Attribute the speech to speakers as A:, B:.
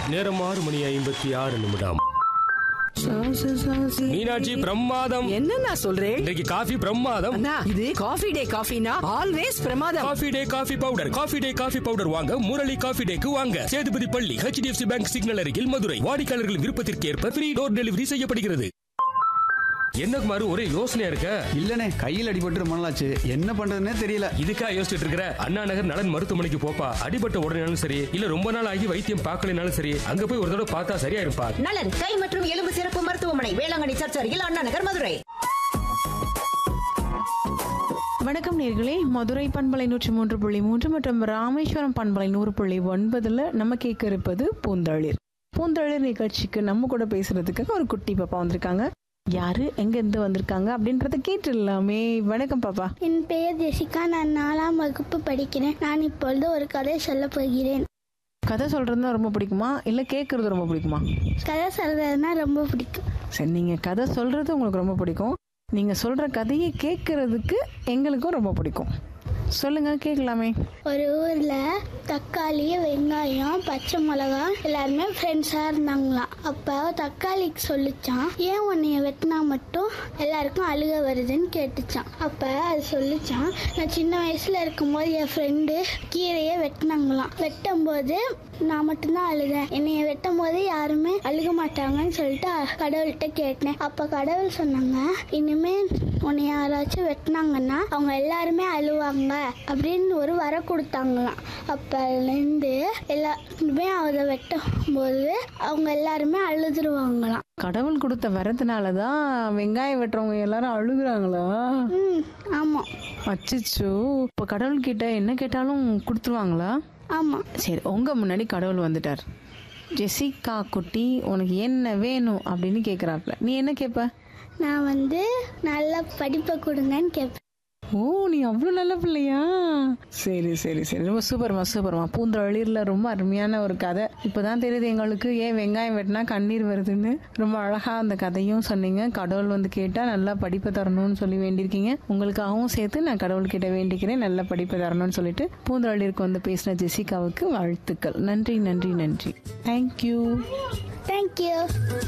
A: நேரம் ஆறு மணி ஐம்பத்தி ஆறு நிமிடம் மீனாட்சி பிரமாதம்
B: என்னண்ணா சொல்றேன்
A: இன்றைக்கு காஃபி பிரமாதம்
B: அண்ணா இது காஃபி டே காஃபினா ஆல்வேஸ் பிரமாதம்
A: coffee day coffee powder coffee day coffee powder வாங்க முரளி காஃபி டேக்கு வாங்க சேதுபதி பள்ளி ஹெச்டிஎஃப்சி பேங்க் சிக்னல் அருகில் மதுரை வாடிக்கையாளர்களின் விருப்பத்திற்கு ஏற்ப ஃப்ரீ டோர் டெலிவரி செய்யப்படுகிறது என்ன குமாரு ஒரே யோசனையா இருக்க
C: இல்லனே கையில் அடிபட்டு ரொம்ப நாளாச்சு என்ன பண்றதுன்னே தெரியல
A: இதுக்கா யோசிச்சுட்டு இருக்கிற அண்ணா நகர் நலன் மருத்துவமனைக்கு போப்பா அடிபட்ட உடனேனாலும் சரி இல்ல ரொம்ப நாள் ஆகி வைத்தியம் பார்க்கலனாலும் சரி அங்க போய் ஒரு தடவை பார்த்தா சரியா இருப்பா
D: நலன் கை மற்றும் எலும்பு சிறப்பு மருத்துவமனை வேளாங்கண்ணி சர்ச் அருகில் அண்ணா நகர் மதுரை
E: வணக்கம் நேர்களே மதுரை பண்பலை நூற்றி மூன்று புள்ளி மூன்று மற்றும் ராமேஸ்வரம் பண்பலை நூறு புள்ளி ஒன்பதுல நம்ம கேட்க இருப்பது பூந்தளிர் பூந்தளிர் நிகழ்ச்சிக்கு நம்ம கூட பேசுறதுக்காக ஒரு குட்டி பாப்பா வந்திருக்காங்க யாரு எங்க இருந்து வந்திருக்காங்க அப்படின்றத கேட்டுடலாமே வணக்கம் பாப்பா
F: என் பெயர் ஜெசிகா நான் நாலாம் வகுப்பு படிக்கிறேன் நான் இப்பொழுது ஒரு கதை சொல்லப் போகிறேன்
E: கதை சொல்றது ரொம்ப பிடிக்குமா இல்ல கேட்கறது ரொம்ப பிடிக்குமா
F: கதை சொல்றதுனா ரொம்ப பிடிக்கும்
E: சரி நீங்க கதை சொல்றது உங்களுக்கு ரொம்ப பிடிக்கும் நீங்க சொல்ற கதையை கேட்கறதுக்கு எங்களுக்கும் ரொம்ப பிடிக்கும் சொல்லுங்க கேட்கலாமே
F: ஒரு ஊர்ல தக்காளி வெங்காயம் பச்சை மிளகா எல்லாருமே ஃப்ரெண்ட்ஸா இருந்தாங்களாம் அப்ப தக்காளிக்கு சொல்லிச்சான் ஏன் உன்னைய வெட்டினா மட்டும் எல்லாருக்கும் அழுக வருதுன்னு கேட்டுச்சான் அப்ப அது சொல்லிச்சான் நான் சின்ன வயசுல இருக்கும்போது என் ஃப்ரெண்டு கீரையை வெட்டினாங்களாம் வெட்டும் போது நான் மட்டும்தான் அழுதேன் என்னைய வெட்டும் போது யாருமே அழுக மாட்டாங்கன்னு சொல்லிட்டு கடவுள்கிட்ட கேட்டேன் அப்ப கடவுள் சொன்னாங்க இனிமே உன்னை யாராச்சும் வெட்டினாங்கன்னா அவங்க எல்லாருமே அழுவாங்க அப்படின்னு ஒரு வர கொடுத்தாங்களாம் அப்பலேருந்து எல்லாருமே அதை வெட்டும் போது அவங்க எல்லாருமே அழுதுருவாங்களாம்
E: கடவுள் கொடுத்த வரதுனால தான் வெங்காயம் வெட்டுறவங்க எல்லாரும் அழுகுறாங்களா
F: ம் ஆமா
E: அச்சச்சோ இப்போ கடவுள் கிட்ட என்ன கேட்டாலும் கொடுத்துருவாங்களா
F: ஆமா
E: சரி உங்க முன்னாடி கடவுள் வந்துட்டார் ஜெசிகா குட்டி உனக்கு என்ன வேணும் அப்படின்னு கேட்குறாப்ல நீ என்ன கேட்ப
F: நான் வந்து நல்ல படிப்பை கொடுங்கன்னு கேட்பேன்
E: ஓ நீ அவ்வளோ நல்ல பிள்ளையா சரி சரி சரி ரொம்ப சூப்பர்மா சூப்பர்மா பூந்தொழிலில் ரொம்ப அருமையான ஒரு கதை இப்போதான் தெரியுது எங்களுக்கு ஏன் வெங்காயம் வெட்டினா கண்ணீர் வருதுன்னு ரொம்ப அழகா அந்த கதையும் சொன்னீங்க கடவுள் வந்து கேட்டால் நல்லா படிப்பை தரணும்னு சொல்லி வேண்டியிருக்கீங்க உங்களுக்காகவும் சேர்த்து நான் கடவுள்கிட்ட வேண்டிக்கிறேன் நல்ல படிப்பை தரணும்னு சொல்லிட்டு பூந்தொழிலிற்கு வந்து பேசின ஜெசிகாவுக்கு வாழ்த்துக்கள் நன்றி நன்றி நன்றி தேங்க்யூ
F: தேங்க்யூ